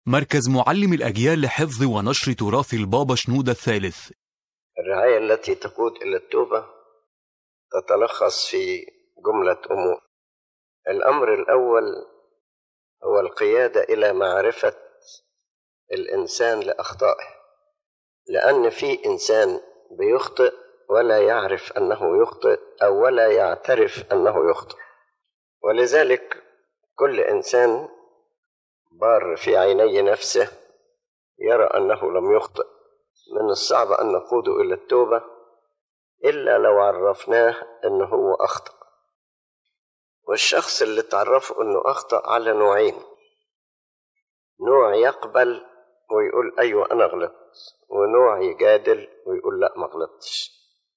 مركز معلم الأجيال لحفظ ونشر تراث البابا شنودة الثالث الرعاية التي تقود إلى التوبة تتلخص في جملة أمور الأمر الأول هو القيادة إلى معرفة الإنسان لأخطائه لأن في إنسان بيخطئ ولا يعرف أنه يخطئ أو ولا يعترف أنه يخطئ ولذلك كل إنسان بار في عيني نفسه يرى أنه لم يخطئ من الصعب أن نقوده إلى التوبة إلا لو عرفناه أنه هو أخطأ والشخص اللي تعرفه أنه أخطأ على نوعين نوع يقبل ويقول أيوة أنا غلطت ونوع يجادل ويقول لا ما غلطتش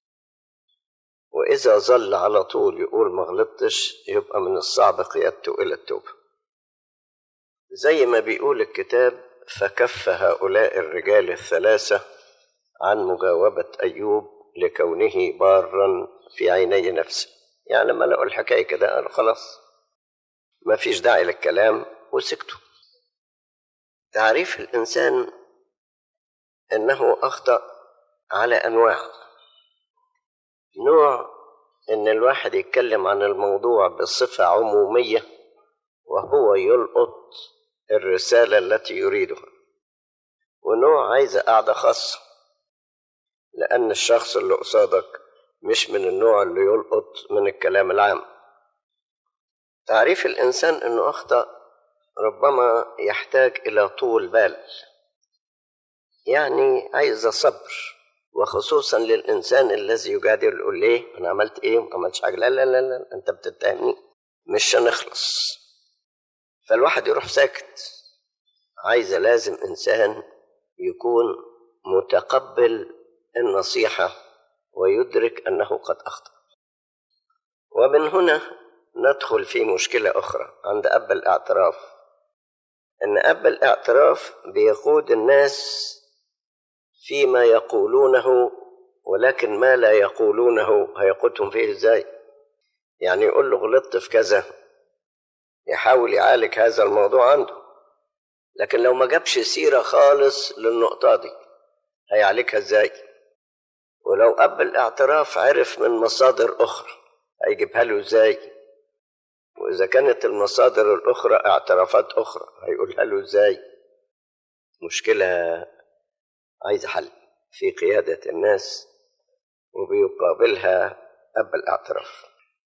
وإذا ظل على طول يقول ما غلطتش يبقى من الصعب قيادته إلى التوبة زي ما بيقول الكتاب فكف هؤلاء الرجال الثلاثة عن مجاوبة أيوب لكونه بارا في عيني نفسه يعني لما لقوا الحكاية كده قالوا خلاص ما فيش داعي للكلام وسكتوا تعريف الإنسان أنه أخطأ على أنواع نوع أن الواحد يتكلم عن الموضوع بصفة عمومية وهو يلقط الرسالة التي يريدها ونوع عايز قاعدة خاصة لأن الشخص اللي قصادك مش من النوع اللي يلقط من الكلام العام تعريف الإنسان أنه أخطأ ربما يحتاج إلى طول بال يعني عايز صبر وخصوصا للإنسان الذي يجادل يقول ليه أنا عملت إيه ما عملتش حاجة لا لا لا, لا. أنت بتتهمني مش هنخلص فالواحد يروح ساكت عايزة لازم إنسان يكون متقبل النصيحة ويدرك أنه قد أخطأ ومن هنا ندخل في مشكلة أخرى عند أب الاعتراف أن أب الاعتراف بيقود الناس فيما يقولونه ولكن ما لا يقولونه هيقودهم فيه ازاي يعني يقول له غلطت في كذا يحاول يعالج هذا الموضوع عنده لكن لو ما جابش سيرة خالص للنقطة دي هيعالجها ازاي ولو أب الاعتراف عرف من مصادر أخرى هيجيبها له ازاي وإذا كانت المصادر الأخرى اعترافات أخرى هيقولها له ازاي مشكلة عايزة حل في قيادة الناس وبيقابلها أب الاعتراف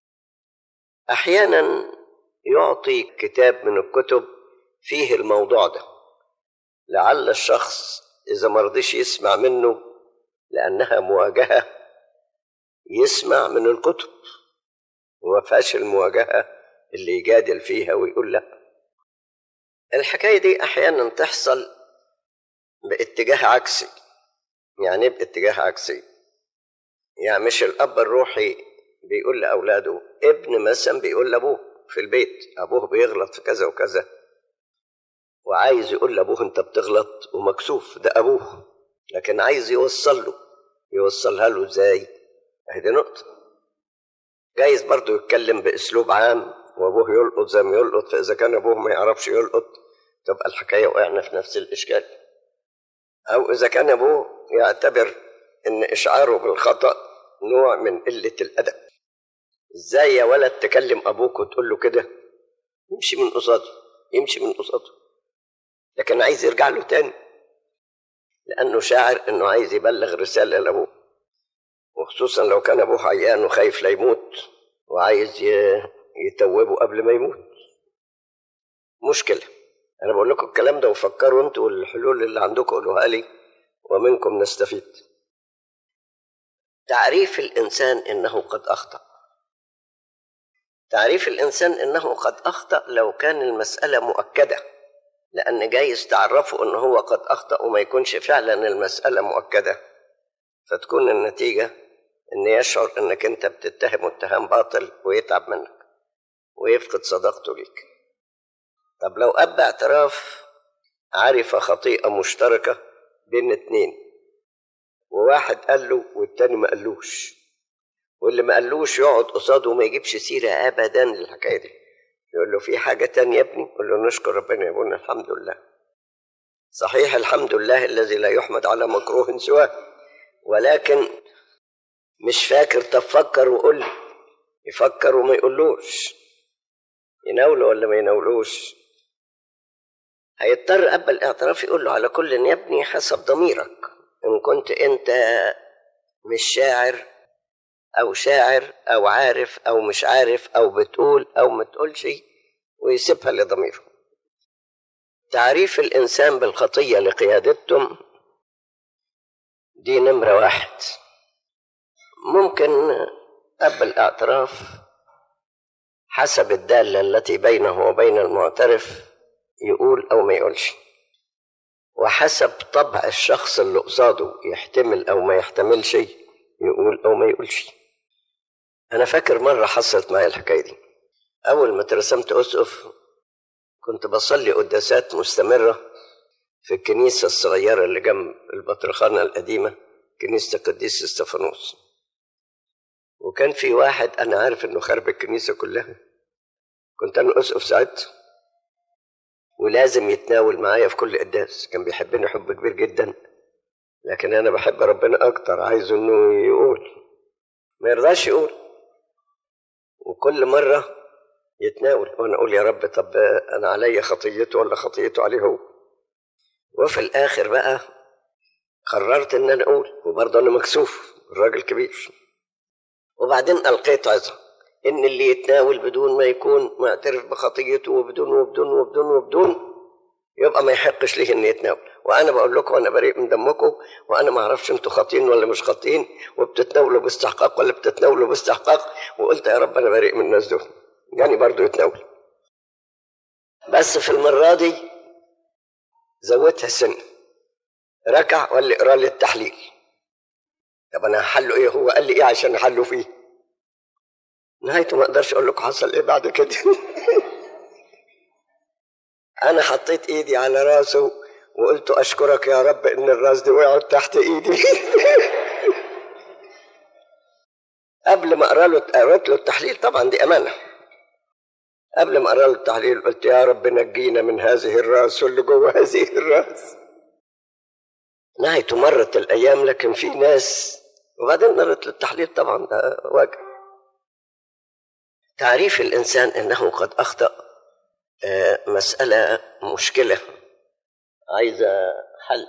أحيانا يعطي كتاب من الكتب فيه الموضوع ده لعل الشخص إذا مرضيش يسمع منه لأنها مواجهة يسمع من الكتب وما فيهاش المواجهة اللي يجادل فيها ويقول لا الحكاية دي أحيانا تحصل باتجاه عكسي يعني ايه باتجاه عكسي يعني مش الأب الروحي بيقول لأولاده ابن مثلا بيقول لأبوه في البيت أبوه بيغلط في كذا وكذا وعايز يقول لأبوه أنت بتغلط ومكسوف ده أبوه لكن عايز يوصل له يوصلها له إزاي؟ أهي نقطة جايز برضه يتكلم بأسلوب عام وأبوه يلقط زي ما يلقط فإذا كان أبوه ما يعرفش يلقط تبقى الحكاية وقعنا في نفس الإشكال أو إذا كان أبوه يعتبر إن إشعاره بالخطأ نوع من قلة الأدب إزاي يا ولد تكلم أبوك وتقول له كده يمشي من قصاده يمشي من قصاده لكن عايز يرجع له تاني لأنه شاعر إنه عايز يبلغ رسالة لأبوه وخصوصا لو كان أبوه عيان وخايف لا يموت وعايز يتوبه قبل ما يموت مشكلة أنا بقول لكم الكلام ده وفكروا أنتوا الحلول اللي عندكم قولوها لي ومنكم نستفيد تعريف الإنسان إنه قد أخطأ تعريف الإنسان إنه قد أخطأ لو كان المسألة مؤكدة لأن جايز تعرفه إن هو قد أخطأ وما يكونش فعلا المسألة مؤكدة فتكون النتيجة إن يشعر إنك أنت بتتهم اتهام باطل ويتعب منك ويفقد صداقته ليك طب لو أب اعتراف عرف خطيئة مشتركة بين اتنين وواحد قال له والتاني ما قالوش واللي ما قالوش يقعد قصاده وما يجيبش سيرة أبدا للحكاية دي يقول له في حاجة تانية يا ابني يقول له نشكر ربنا يا ابونا الحمد لله صحيح الحمد لله الذي لا يحمد على مكروه سواه ولكن مش فاكر طب فكر وقول لي يفكر وما يقولوش يناوله ولا ما يناولوش هيضطر قبل الاعتراف يقول له على كل يا ابني حسب ضميرك ان كنت انت مش شاعر او شاعر او عارف او مش عارف او بتقول او ما تقولش ويسيبها لضميره تعريف الانسان بالخطيه لقيادتهم دي نمره واحد ممكن قبل الاعتراف حسب الداله التي بينه وبين المعترف يقول او ما يقولش وحسب طبع الشخص اللي قصاده يحتمل او ما يحتملش يقول او ما يقولش انا فاكر مره حصلت معايا الحكايه دي اول ما ترسمت اسقف كنت بصلي قداسات مستمره في الكنيسه الصغيره اللي جنب البطرخانه القديمه كنيسه القديس استفانوس وكان في واحد انا عارف انه خرب الكنيسه كلها كنت انا اسقف ساعتها ولازم يتناول معايا في كل قداس كان بيحبني حب كبير جدا لكن انا بحب ربنا اكتر عايزه انه يقول ما يرضاش يقول وكل مره يتناول وانا اقول يا رب طب انا عليا خطيته ولا خطيته عليه هو وفي الاخر بقى قررت ان انا اقول وبرضه انا مكسوف الراجل كبير وبعدين القيت عظه ان اللي يتناول بدون ما يكون معترف بخطيته وبدون وبدون وبدون وبدون يبقى ما يحقش ليه انه يتناول وانا بقول لكم انا بريء من دمكم وانا ما اعرفش انتوا خاطين ولا مش خاطين وبتتناولوا باستحقاق ولا بتتناولوا باستحقاق وقلت يا رب انا بريء من الناس دول جاني برضه يتناول بس في المره دي زودتها سن ركع ولا اقرا لي التحليل طب انا هحله ايه هو قال لي ايه عشان احله فيه نهايته ما اقدرش اقول لكم حصل ايه بعد كده انا حطيت ايدي على راسه وقلت اشكرك يا رب ان الراس دي وقعت تحت ايدي قبل ما اقرا له قريت له التحليل طبعا دي امانه قبل ما اقرا له التحليل قلت يا رب نجينا من هذه الراس واللي جوه هذه الراس نهايته مرت الايام لكن في ناس وبعدين قريت له التحليل طبعا ده واجب تعريف الانسان انه قد اخطا مساله مشكله عايزه حل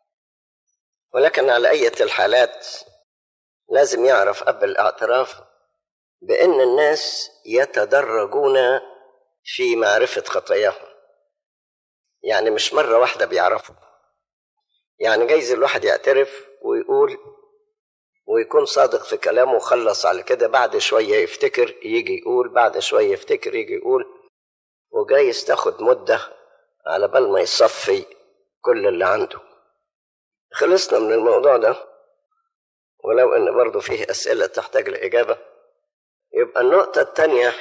ولكن على اية الحالات لازم يعرف قبل الاعتراف بان الناس يتدرجون في معرفه خطاياهم يعني مش مره واحده بيعرفوا يعني جايز الواحد يعترف ويقول ويكون صادق في كلامه وخلص على كده بعد شويه يفتكر يجي يقول بعد شويه يفتكر يجي يقول وجايز تاخد مده على بال ما يصفي كل اللي عنده خلصنا من الموضوع ده ولو ان برضه فيه اسئله تحتاج لاجابه يبقى النقطه الثانيه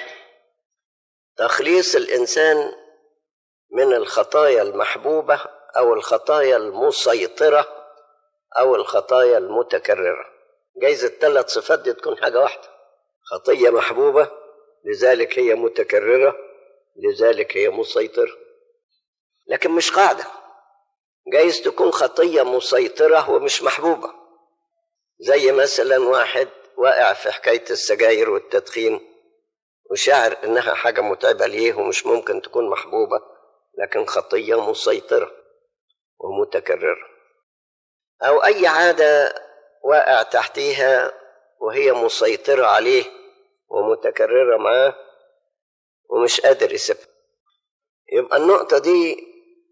تخليص الانسان من الخطايا المحبوبه او الخطايا المسيطره او الخطايا المتكرره جايز الثلاث صفات دي تكون حاجه واحده خطيه محبوبه لذلك هي متكرره لذلك هي مسيطره لكن مش قاعده جايز تكون خطيه مسيطره ومش محبوبه زي مثلا واحد واقع في حكايه السجاير والتدخين وشاعر انها حاجه متعبه ليه ومش ممكن تكون محبوبه لكن خطيه مسيطره ومتكرره او اي عاده واقع تحتيها وهي مسيطره عليه ومتكرره معاه ومش قادر يسيبها يبقى النقطه دي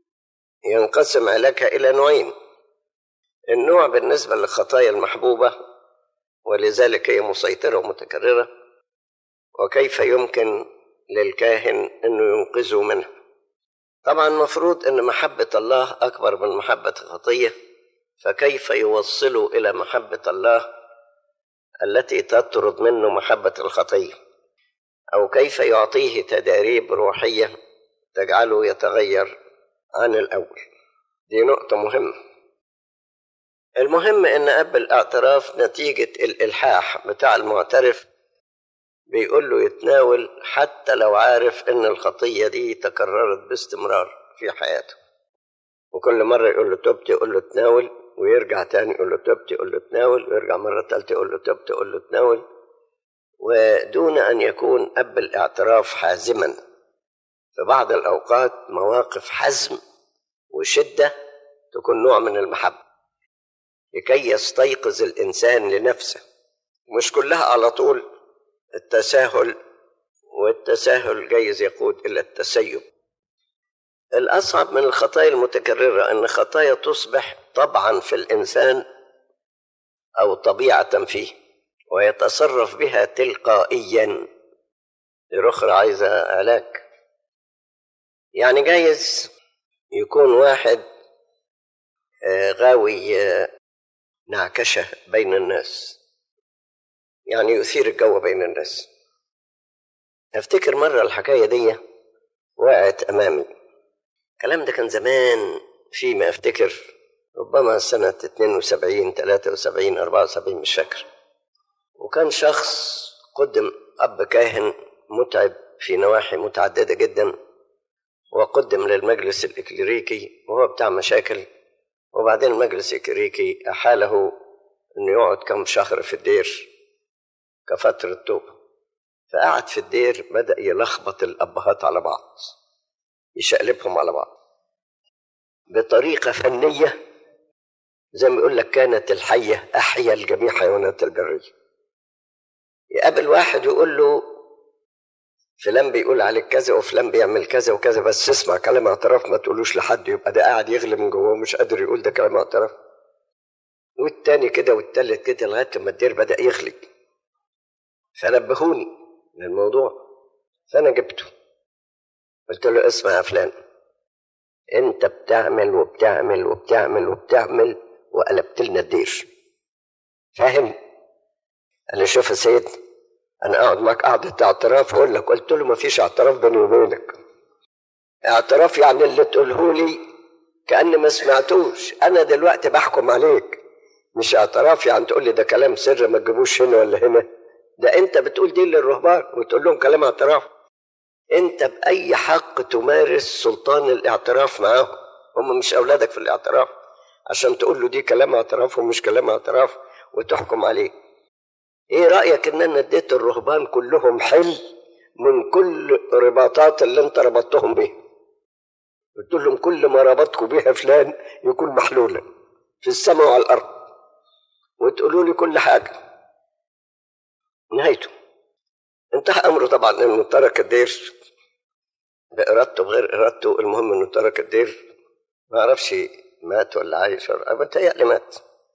ينقسم علاجها الى نوعين النوع بالنسبه للخطايا المحبوبه ولذلك هي مسيطره ومتكرره وكيف يمكن للكاهن انه ينقذه منها طبعا المفروض ان محبه الله اكبر من محبه الخطيه فكيف يوصله الى محبه الله التي تطرد منه محبه الخطيه او كيف يعطيه تداريب روحيه تجعله يتغير عن الاول دي نقطه مهمه المهم ان قبل الاعتراف نتيجه الالحاح بتاع المعترف بيقول له يتناول حتى لو عارف ان الخطيه دي تكررت باستمرار في حياته وكل مرة يقول له تبت يقول له تناول ويرجع تاني يقول له تبت يقول له تناول ويرجع مرة تالتة يقول له تبت يقول له تناول ودون أن يكون أب الاعتراف حازما في بعض الأوقات مواقف حزم وشدة تكون نوع من المحبة لكي يستيقظ الإنسان لنفسه مش كلها على طول التساهل والتساهل جايز يقود إلى التسيب الأصعب من الخطايا المتكررة أن خطايا تصبح طبعا في الإنسان أو طبيعة فيه ويتصرف بها تلقائيا الأخرى عايزة علاج يعني جايز يكون واحد غاوي نعكشة بين الناس يعني يثير الجو بين الناس افتكر مرة الحكاية دي وقعت أمامي الكلام ده كان زمان فيما افتكر ربما سنة 72 73 74 مش فاكر وكان شخص قدم أب كاهن متعب في نواحي متعددة جدا وقدم للمجلس الإكليريكي وهو بتاع مشاكل وبعدين المجلس الإكليريكي أحاله إنه يقعد كم شهر في الدير كفترة توبة فقعد في الدير بدأ يلخبط الأبهات على بعض يشقلبهم على بعض بطريقة فنية زي ما يقول لك كانت الحية أحيا الجميع حيوانات البرية يقابل واحد يقول له فلان بيقول عليك كذا وفلان بيعمل كذا وكذا بس اسمع كلام اعتراف ما تقولوش لحد يبقى ده قاعد يغلي من جواه ومش قادر يقول ده كلام اعتراف والتاني كده والتالت كده لغايه ما الدير بدا يغلي فنبهوني للموضوع فانا جبته قلت له اسمع يا فلان انت بتعمل وبتعمل وبتعمل وبتعمل وقلبت لنا الدير فاهم قال لي شوف يا سيد انا اقعد معاك قعده اعتراف اقول لك قلت له ما فيش اعتراف بيني وبينك اعتراف يعني اللي تقوله لي كاني ما سمعتوش انا دلوقتي بحكم عليك مش اعتراف يعني تقول لي ده كلام سر ما تجيبوش هنا ولا هنا ده انت بتقول دي للرهبان وتقول لهم كلام اعتراف انت باي حق تمارس سلطان الاعتراف معاهم هم مش اولادك في الاعتراف عشان تقول له دي كلام اعتراف ومش كلام اعتراف وتحكم عليه ايه رايك ان انا اديت الرهبان كلهم حل من كل رباطات اللي انت ربطتهم بيها قلت لهم كل ما ربطكم بيها فلان يكون محلولا في السماء وعلى الارض وتقولوا لي كل حاجه نهايته انتهى امره طبعا انه ترك الدير بارادته بغير ارادته المهم انه ترك الدير ما اعرفش مات ولا عايش ولا بتهيألي مات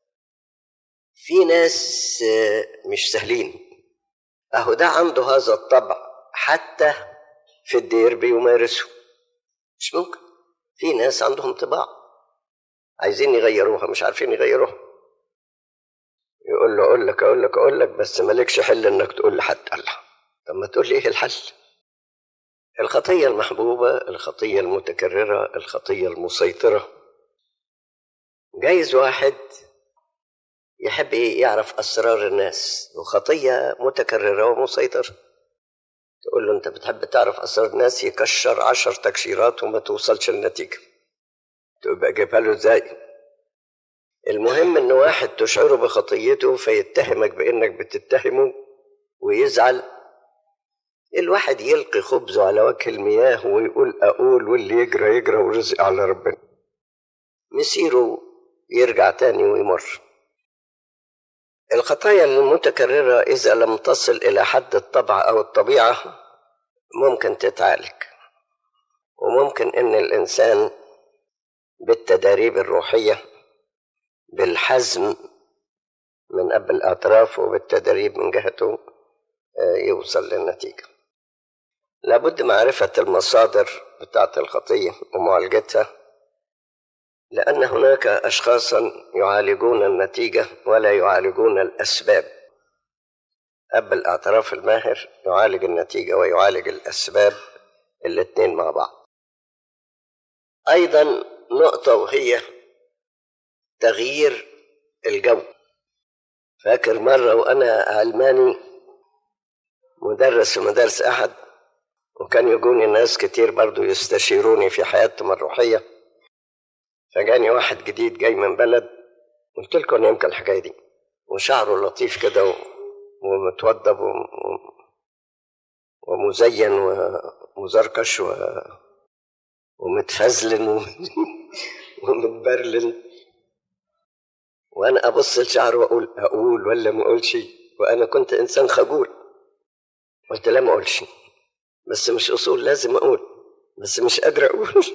في ناس مش سهلين اهو ده عنده هذا الطبع حتى في الدير بيمارسه مش ممكن في ناس عندهم طباع عايزين يغيروها مش عارفين يغيروها يقول له اقول لك اقول لك اقول لك بس مالكش حل انك تقول لحد الله طب ما تقول لي ايه الحل الخطيه المحبوبه الخطيه المتكرره الخطيه المسيطره جايز واحد يحب ايه يعرف اسرار الناس وخطيه متكرره ومسيطره تقول له انت بتحب تعرف اسرار الناس يكشر عشر تكشيرات وما توصلش للنتيجه تبقى جايبها له ازاي المهم ان واحد تشعره بخطيته فيتهمك بانك بتتهمه ويزعل الواحد يلقي خبزه على وجه المياه ويقول اقول واللي يجرى يجرى ورزق على ربنا مسيره يرجع تاني ويمر الخطايا المتكررة إذا لم تصل إلى حد الطبع أو الطبيعة ممكن تتعالج وممكن إن الإنسان بالتداريب الروحية بالحزم من قبل الاعتراف وبالتدريب من جهته يوصل للنتيجة لابد معرفة المصادر بتاعة الخطية ومعالجتها لأن هناك أشخاصا يعالجون النتيجة ولا يعالجون الأسباب أب الاعتراف الماهر يعالج النتيجة ويعالج الأسباب الاثنين مع بعض أيضا نقطة وهي تغيير الجو فاكر مرة وأنا علماني مدرس في مدارس أحد وكان يجوني ناس كتير برضو يستشيروني في حياتهم الروحية فجاني واحد جديد جاي من بلد قلت لكم يمكن الحكايه دي وشعره لطيف كده و- ومتوضب و- و- ومزين ومزركش و... ومتفزلن و... ومتبرلن وانا ابص لشعره واقول اقول ولا ما اقولش وانا كنت انسان خجول قلت لا ما اقولش بس مش اصول لازم اقول بس مش قادر اقول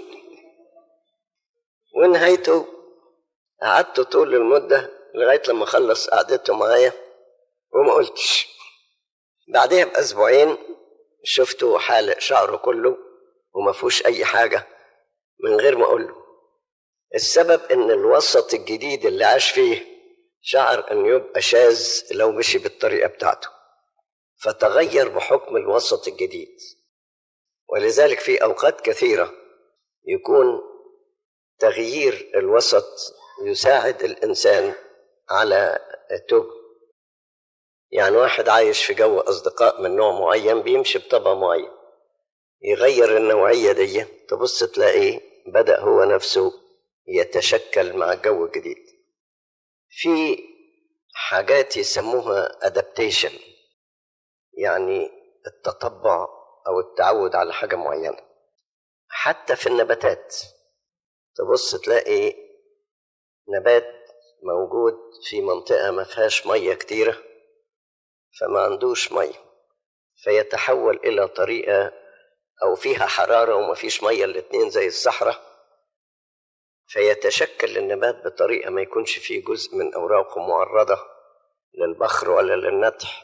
ونهايته قعدت طول المدة لغاية لما خلص قعدته معايا وما قلتش بعدها بأسبوعين شفته حالق شعره كله وما فيهوش أي حاجة من غير ما أقول له السبب إن الوسط الجديد اللي عاش فيه شعر أن يبقى شاذ لو مشي بالطريقة بتاعته فتغير بحكم الوسط الجديد ولذلك في أوقات كثيرة يكون تغيير الوسط يساعد الإنسان على التوب يعني واحد عايش في جو أصدقاء من نوع معين بيمشي بطبع معين يغير النوعية دي تبص تلاقيه بدأ هو نفسه يتشكل مع الجو الجديد في حاجات يسموها adaptation يعني التطبع أو التعود على حاجة معينة حتى في النباتات تبص تلاقي نبات موجود في منطقة ما فيهاش مية كتيرة فما عندوش مية فيتحول إلى طريقة أو فيها حرارة وما فيش مية الاتنين زي الصحراء فيتشكل النبات بطريقة ما يكونش فيه جزء من أوراقه معرضة للبخر ولا للنتح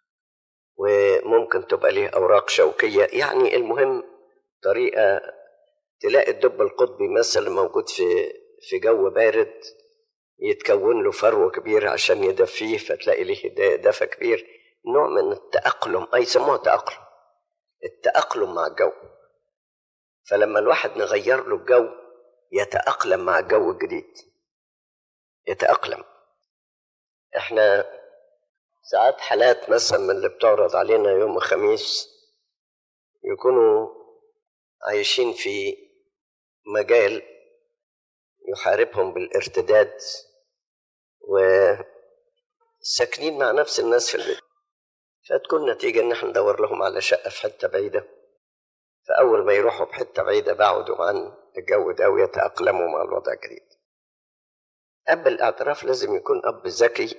وممكن تبقى ليه أوراق شوكية يعني المهم طريقة تلاقي الدب القطبي مثلا موجود في في جو بارد يتكون له فرو كبير عشان يدفيه فتلاقي ليه دفى كبير نوع من التأقلم أي يسموها تأقلم التأقلم مع الجو فلما الواحد نغير له الجو يتأقلم مع الجو الجديد يتأقلم احنا ساعات حالات مثلا من اللي بتعرض علينا يوم الخميس يكونوا عايشين في مجال يحاربهم بالارتداد وساكنين مع نفس الناس في البيت فتكون نتيجة إن احنا ندور لهم على شقة في حتة بعيدة فأول ما يروحوا بحتة بعيدة بعدوا عن الجو ده ويتأقلموا مع الوضع الجديد أب الاعتراف لازم يكون أب ذكي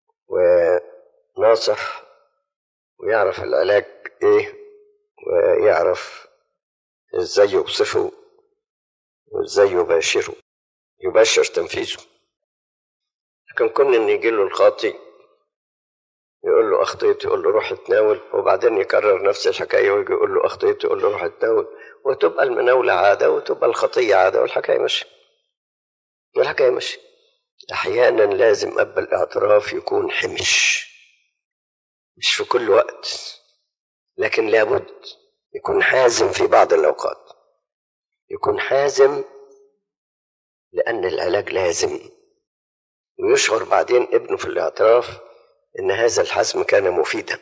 وناصح ويعرف العلاج إيه ويعرف إزاي يوصفه وإزاي يباشره يباشر تنفيذه لكن كون إن يجي له الخاطي يقول له أخطيت يقول له روح اتناول وبعدين يكرر نفس الحكاية ويجي يقول له أخطيت يقول له روح اتناول وتبقى المناولة عادة وتبقى الخطية عادة والحكاية ماشية والحكاية ماشية أحيانا لازم أب الاعتراف يكون حمش مش في كل وقت لكن لابد يكون حازم في بعض الأوقات يكون حازم لأن العلاج لازم ويشعر بعدين ابنه في الاعتراف إن هذا الحزم كان مفيدا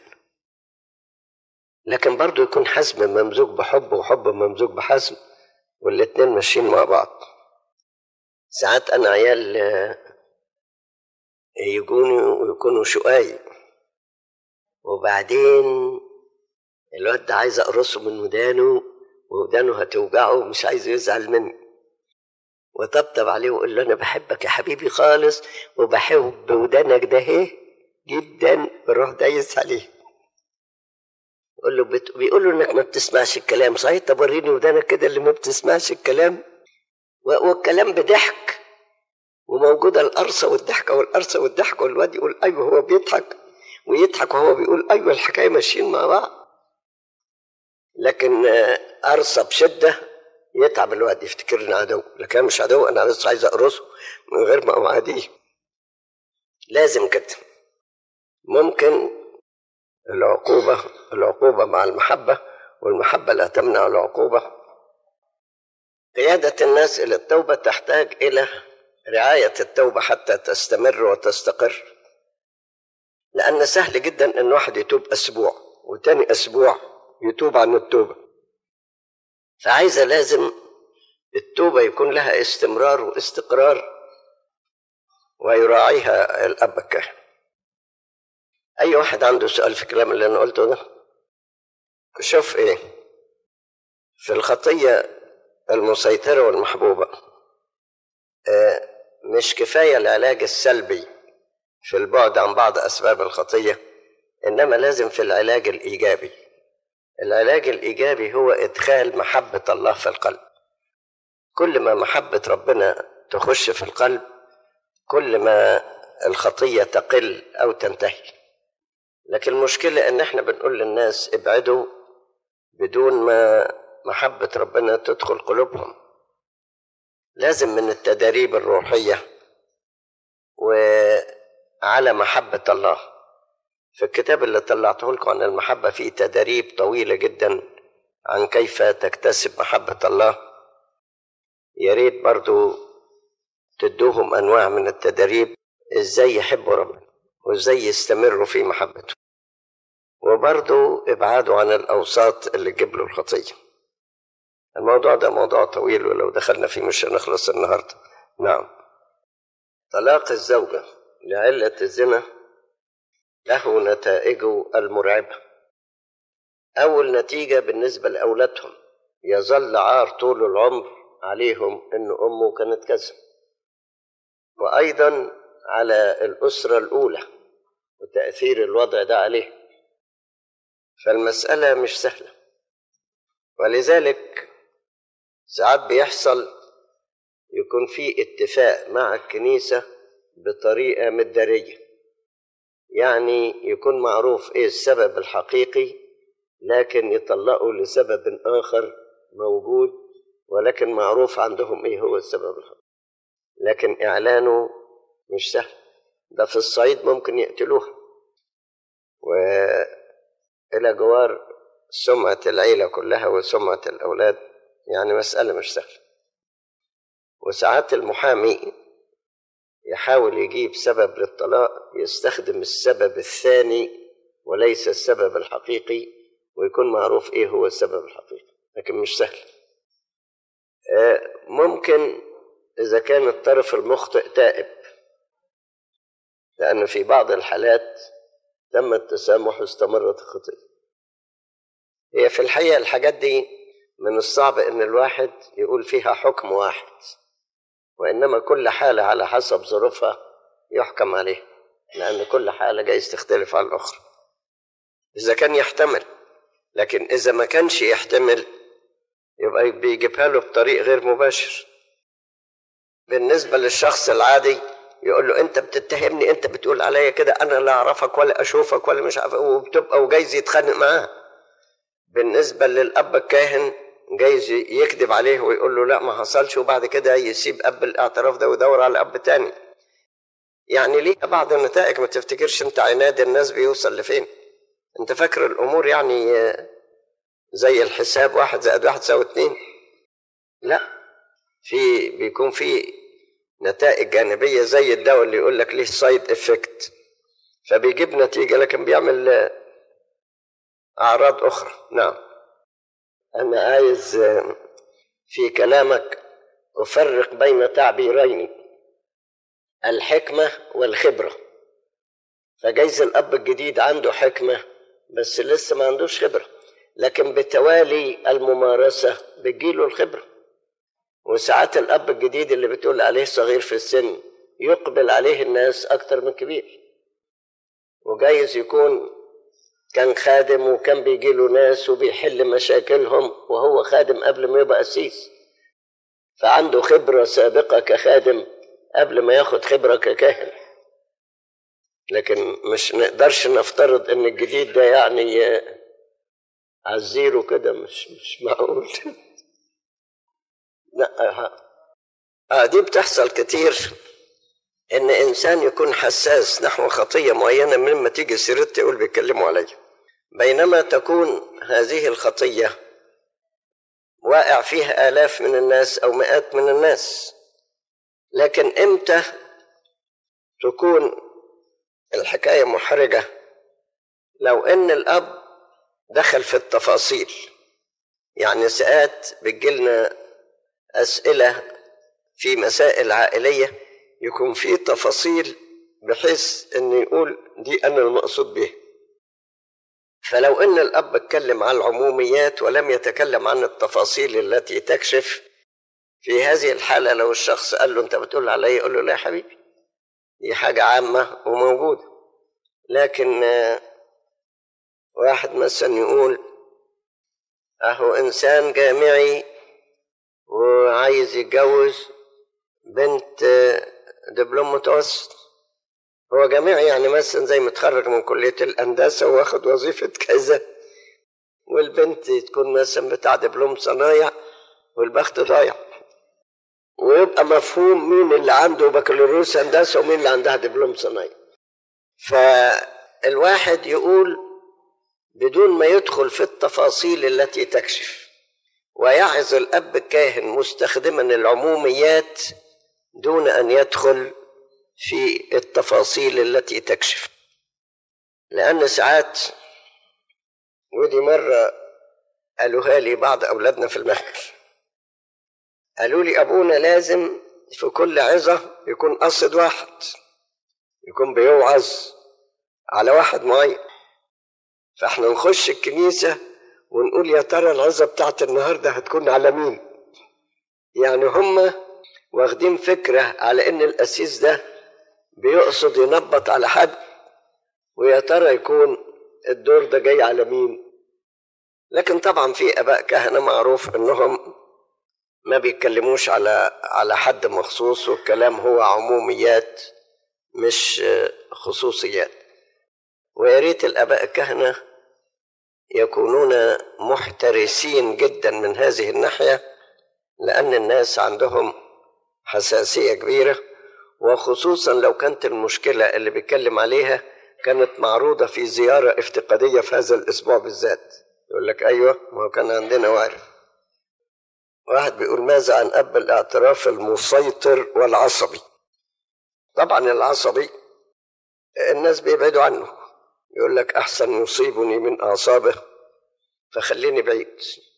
لكن برضه يكون حزم ممزوج بحب وحب ممزوج بحزم والاتنين ماشيين مع بعض ساعات أنا عيال يجوني ويكونوا شقاي وبعدين الواد ده عايز أقرصه من ودانه ودانه هتوجعه ومش عايز يزعل مني وطبطب عليه وأقول له أنا بحبك يا حبيبي خالص وبحب ودانك ده اهي جدا بروح دايس عليه قول له بت... بيقول له انك ما بتسمعش الكلام صحيح طب وريني ودانك كده اللي ما بتسمعش الكلام و... والكلام بضحك وموجودة القرصة والضحكة والقرصة والضحكة والواد يقول أيوه هو بيضحك ويضحك وهو بيقول أيوه الحكاية ماشيين مع بعض لكن قرصة بشدة يتعب الواد يفتكرني عدو لكن مش عدو أنا بس عايز أقرصه من غير ما أوعديه لازم كده ممكن العقوبة العقوبة مع المحبة والمحبة لا تمنع العقوبة قيادة الناس إلى التوبة تحتاج إلى رعاية التوبة حتى تستمر وتستقر لأن سهل جدا أن واحد يتوب أسبوع وتاني أسبوع يتوب عن التوبة فعايزة لازم التوبة يكون لها استمرار واستقرار ويراعيها الأب الكاهن أي واحد عنده سؤال في الكلام اللي أنا قلته ده شوف إيه في الخطية المسيطرة والمحبوبة آه مش كفاية العلاج السلبي في البعد عن بعض أسباب الخطية إنما لازم في العلاج الإيجابي العلاج الإيجابي هو إدخال محبة الله في القلب كل ما محبة ربنا تخش في القلب كل ما الخطية تقل أو تنتهي لكن المشكلة إن إحنا بنقول للناس ابعدوا بدون ما محبة ربنا تدخل قلوبهم لازم من التداريب الروحية وعلى محبة الله في الكتاب اللي طلعته لكم عن المحبة فيه تداريب طويلة جدا عن كيف تكتسب محبة الله يا ريت برضو تدوهم أنواع من التدريب إزاي يحبوا ربنا وإزاي يستمروا في محبته وبرضو ابعادوا عن الأوساط اللي تجيب له الخطية الموضوع ده موضوع طويل ولو دخلنا فيه مش هنخلص النهاردة نعم طلاق الزوجة لعلة الزنا له نتائجه المرعبة أول نتيجة بالنسبة لأولادهم يظل عار طول العمر عليهم إن أمه كانت كذا وأيضا على الأسرة الأولى وتأثير الوضع ده عليه فالمسألة مش سهلة ولذلك ساعات بيحصل يكون في اتفاق مع الكنيسة بطريقة مدارية يعني يكون معروف ايه السبب الحقيقي لكن يطلقوا لسبب آخر موجود ولكن معروف عندهم ايه هو السبب الحقيقي لكن إعلانه مش سهل ده في الصعيد ممكن يقتلوها وإلى جوار سمعة العيلة كلها وسمعة الأولاد يعني مسألة مش سهلة وساعات المحامي يحاول يجيب سبب للطلاق يستخدم السبب الثاني وليس السبب الحقيقي ويكون معروف ايه هو السبب الحقيقي لكن مش سهل ممكن إذا كان الطرف المخطئ تائب لأن في بعض الحالات تم التسامح واستمرت الخطية هي في الحقيقة الحاجات دي من الصعب إن الواحد يقول فيها حكم واحد وإنما كل حالة على حسب ظروفها يحكم عليها لأن كل حالة جايز تختلف عن الأخرى إذا كان يحتمل لكن إذا ما كانش يحتمل يبقى بيجيبها له بطريق غير مباشر بالنسبة للشخص العادي يقول له انت بتتهمني انت بتقول عليا كده انا لا اعرفك ولا اشوفك ولا مش عارف وبتبقى وجايز يتخانق معاه بالنسبة للاب الكاهن جايز يكذب عليه ويقول له لا ما حصلش وبعد كده يسيب اب الاعتراف ده ويدور على اب تاني يعني ليها بعض النتائج ما تفتكرش انت عناد الناس بيوصل لفين انت فاكر الامور يعني زي الحساب واحد زائد واحد يساوي اتنين لا في بيكون في نتائج جانبية زي الدواء اللي يقول لك ليه سايد افكت فبيجيب نتيجة لكن بيعمل أعراض أخرى نعم أنا عايز في كلامك أفرق بين تعبيرين الحكمة والخبرة فجايز الأب الجديد عنده حكمة بس لسه ما عندوش خبرة لكن بتوالي الممارسة بتجيله الخبرة وساعات الأب الجديد اللي بتقول عليه صغير في السن يقبل عليه الناس أكتر من كبير وجايز يكون كان خادم وكان بيجي له ناس وبيحل مشاكلهم وهو خادم قبل ما يبقى قسيس فعنده خبرة سابقة كخادم قبل ما ياخد خبرة ككاهن لكن مش نقدرش نفترض ان الجديد ده يعني عزيره كده مش مش معقول لا آه دي بتحصل كتير ان انسان يكون حساس نحو خطيه معينه مما تيجي سيرتي يقول بيتكلموا عليا بينما تكون هذه الخطيه واقع فيها الاف من الناس او مئات من الناس لكن امتى تكون الحكايه محرجه لو ان الاب دخل في التفاصيل يعني ساعات بتجيلنا أسئلة في مسائل عائلية يكون في تفاصيل بحيث أن يقول دي أنا المقصود بها فلو أن الأب اتكلم عن العموميات ولم يتكلم عن التفاصيل التي تكشف في هذه الحالة لو الشخص قال له أنت بتقول علي يقول له لا يا حبيبي دي حاجة عامة وموجودة لكن واحد مثلا يقول أهو إنسان جامعي وعايز يتجوز بنت دبلوم متوسط هو جامعي يعني مثلا زي متخرج من كلية الهندسة واخد وظيفة كذا والبنت تكون مثلا بتاع دبلوم صنايع والبخت ضايع ويبقى مفهوم مين اللي عنده بكالوريوس هندسة ومين اللي عندها دبلوم صنايع فالواحد يقول بدون ما يدخل في التفاصيل التي تكشف ويعظ الأب الكاهن مستخدما العموميات دون أن يدخل في التفاصيل التي تكشف لأن ساعات ودي مرة قالوها لي بعض أولادنا في المهد قالوا لي أبونا لازم في كل عظة يكون قصد واحد يكون بيوعظ على واحد معين فاحنا نخش الكنيسة ونقول يا ترى العظة بتاعت النهاردة هتكون على مين يعني هم واخدين فكرة على ان القسيس ده بيقصد ينبط على حد ويا ترى يكون الدور ده جاي على مين لكن طبعا في اباء كهنة معروف انهم ما بيتكلموش على على حد مخصوص والكلام هو عموميات مش خصوصيات ويا ريت الاباء الكهنه يكونون محترسين جدا من هذه الناحيه لان الناس عندهم حساسيه كبيره وخصوصا لو كانت المشكله اللي بيتكلم عليها كانت معروضه في زياره افتقاديه في هذا الاسبوع بالذات يقول لك ايوه ما هو كان عندنا وعرف واحد بيقول ماذا عن اب الاعتراف المسيطر والعصبي طبعا العصبي الناس بيبعدوا عنه يقول لك احسن يصيبني من اعصابه فخليني بعيد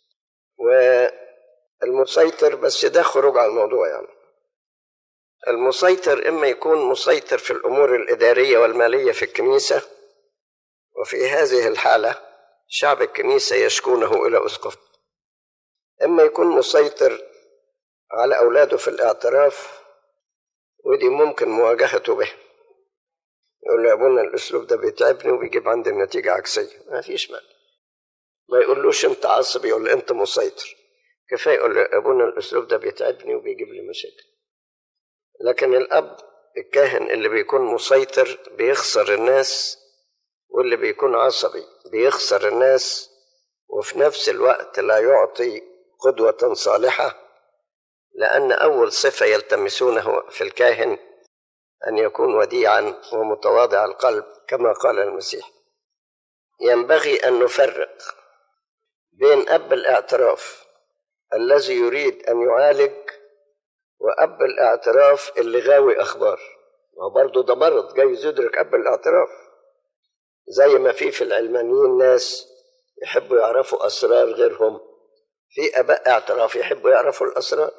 والمسيطر بس ده خروج عن الموضوع يعني المسيطر اما يكون مسيطر في الامور الاداريه والماليه في الكنيسه وفي هذه الحاله شعب الكنيسه يشكونه الى اسقف اما يكون مسيطر على اولاده في الاعتراف ودي ممكن مواجهته به يقول له يا ابونا الاسلوب ده بيتعبني وبيجيب عندي النتيجه عكسيه ما فيش مال ما يقولوش انت عصبي ولا انت مسيطر كفايه يقول له يا ابونا الاسلوب ده بيتعبني وبيجيب لي مشاكل لكن الاب الكاهن اللي بيكون مسيطر بيخسر الناس واللي بيكون عصبي بيخسر الناس وفي نفس الوقت لا يعطي قدوة صالحة لأن أول صفة يلتمسونه في الكاهن أن يكون وديعا ومتواضع القلب كما قال المسيح ينبغي أن نفرق بين أب الاعتراف الذي يريد أن يعالج وأب الاعتراف اللي غاوي أخبار وبرضه ده مرض جايز يدرك أب الاعتراف زي ما في في العلمانيين ناس يحبوا يعرفوا أسرار غيرهم في اباء اعتراف يحبوا يعرفوا الاسرار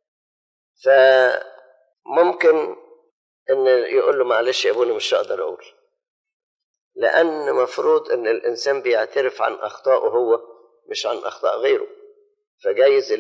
فممكن ان يقول له معلش يا ابونا مش هقدر اقول لان مفروض ان الانسان بيعترف عن اخطائه هو مش عن اخطاء غيره فجايز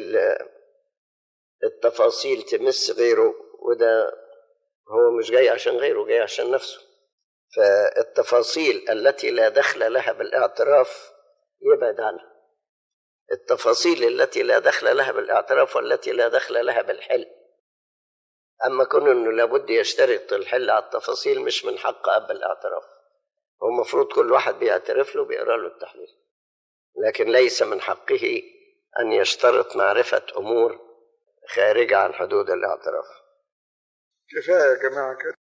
التفاصيل تمس غيره وده هو مش جاي عشان غيره جاي عشان نفسه فالتفاصيل التي لا دخل لها بالاعتراف يبعد عنها التفاصيل التي لا دخل لها بالاعتراف والتي لا دخل لها بالحل أما كون أنه لابد يشترط الحل على التفاصيل مش من حق أب الاعتراف هو المفروض كل واحد بيعترف له بيقرأ له التحليل لكن ليس من حقه أن يشترط معرفة أمور خارجة عن حدود الاعتراف كفاية يا جماعة كده